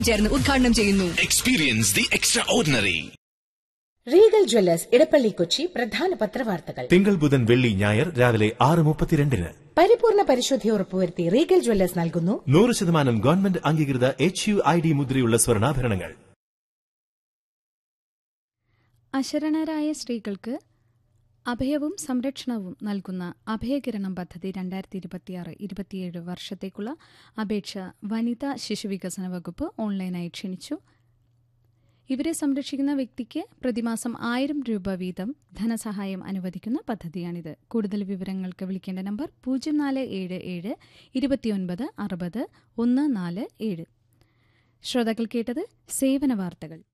ചേർന്ന് ഉദ്ഘാടനം ചെയ്യുന്നു Experience the extraordinary. Regal jewellers Edappally Kochi പ്രധാന പത്രവാർത്തകൾ തിങ്കൾ ബുധൻ വെള്ളി ഞായർ രാവിലെ ആറ് മുപ്പത്തിരണ്ടിന് പരിപൂർണ പരിശുദ്ധി ഉറപ്പുവരുത്തി റീഗൽ ജ്വല്ലേഴ്സ് നൽകുന്നു നൂറ് ശതമാനം ഗവൺമെന്റ് അംഗീകൃത എച്ച് യു ഐ ഡി മുദ്രയുള്ള സ്വർണ്ണാഭരണങ്ങൾ അശരണരായ സ്ത്രീകൾക്ക് അഭയവും സംരക്ഷണവും നൽകുന്ന അഭയകിരണം പദ്ധതി രണ്ടായിരത്തി ഇരുപത്തിയാറ് ഇരുപത്തിയേഴ് വർഷത്തേക്കുള്ള അപേക്ഷ വനിതാ ശിശുവികസന വകുപ്പ് ഓൺലൈനായി ക്ഷണിച്ചു ഇവരെ സംരക്ഷിക്കുന്ന വ്യക്തിക്ക് പ്രതിമാസം ആയിരം രൂപ വീതം ധനസഹായം അനുവദിക്കുന്ന പദ്ധതിയാണിത് കൂടുതൽ വിവരങ്ങൾക്ക് വിളിക്കേണ്ട നമ്പർ പൂജ്യം നാല് ഏഴ് ഏഴ് ഇരുപത്തിയൊൻപത് അറുപത് ഒന്ന് നാല് ഏഴ് ശ്രോതാക്കൾ കേട്ടത് സേവന വാർത്തകൾ